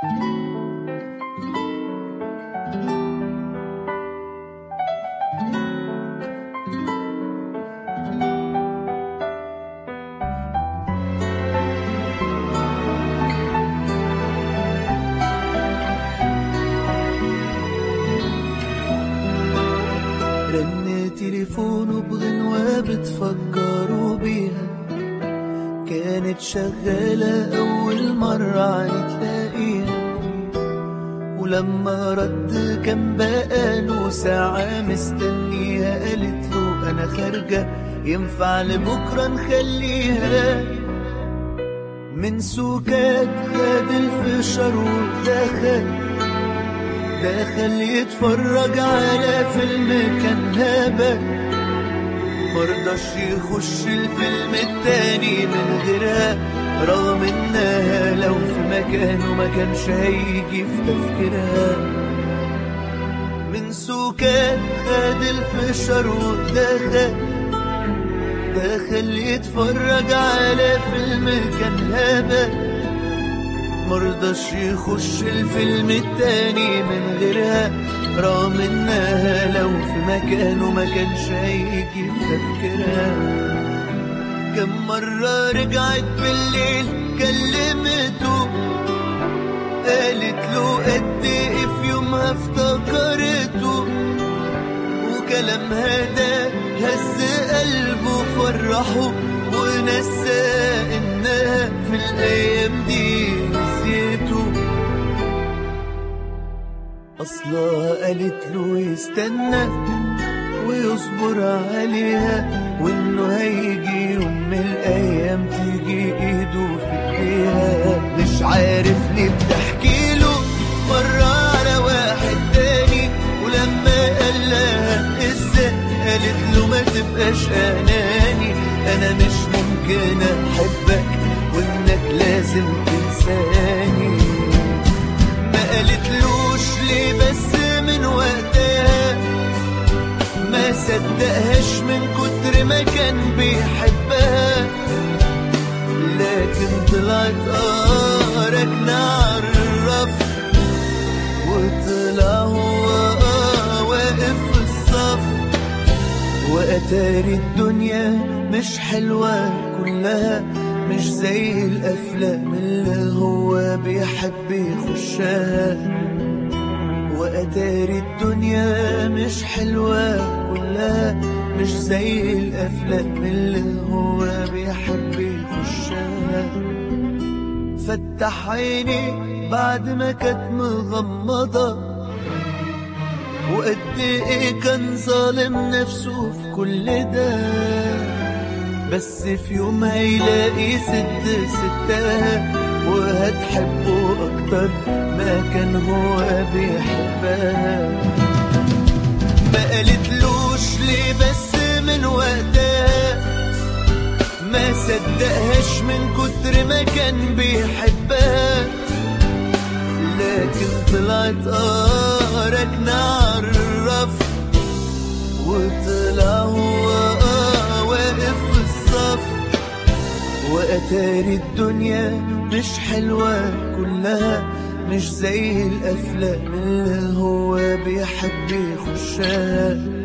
رن تليفونه بغنوة بتفكروا بيها كانت شغالة أول مرة تلاقيها ولما رد كان بقاله ساعة مستنيها قالت له أنا خارجة ينفع لبكرة نخليها من سكات خد الفشار ودخل دخل يتفرج على فيلم كان هبل مرضاش يخش الفيلم التاني من غيرها رغم انها لو في مكانه ما كانش هيجي في تفكيرها من سكات خد الفشار ودخل دخل يتفرج على فيلم كان هبل مرضاش يخش الفيلم التاني من غيرها رغم انها لو في مكانه ما كانش هيجي في تفكيرها كم مرة رجعت بالليل كلمته قالت له قد ايه في يومها افتكرته وكلامها ده هز قلبه فرحه ونسى انها في الايام دي نسيته اصلها قالت له يستنى ويصبر عليها وانه هيجي يوم من الايام تيجي ايده في ايديها مش عارف ليه بتحكي له مرة على واحد تاني ولما قال لها ازاي قالت له ما تبقاش اناني انا مش ممكن احبك وانك لازم تنساني ما قالتلوش ليه بس من وقتها ما صدقهاش من كتر ما كان بيحبها لكن طلعت اه راكنة عالرف وطلع هو آه واقف في الصف وأتاري الدنيا مش حلوة كلها مش زي الأفلام اللي هو بيحب يخشها وأتاري الدنيا مش حلوة كلها مش زي الأفلام اللي هو بيحب يخشها فتح عيني بعد ما كانت مغمضة وقد ايه كان ظالم نفسه في كل ده بس في يوم هيلاقي ست ستها وهتحبه اكتر ما كان هو بيحبها ما قالتلوش ليه بس من وقتها ما صدقهاش من كتر ما كان بيحبها لكن طلعت اه راكنة عالرف وطلع هو اه واقف في الصف وأتاري الدنيا مش حلوة كلها مش زي الأفلام اللي هو بيحب يخشها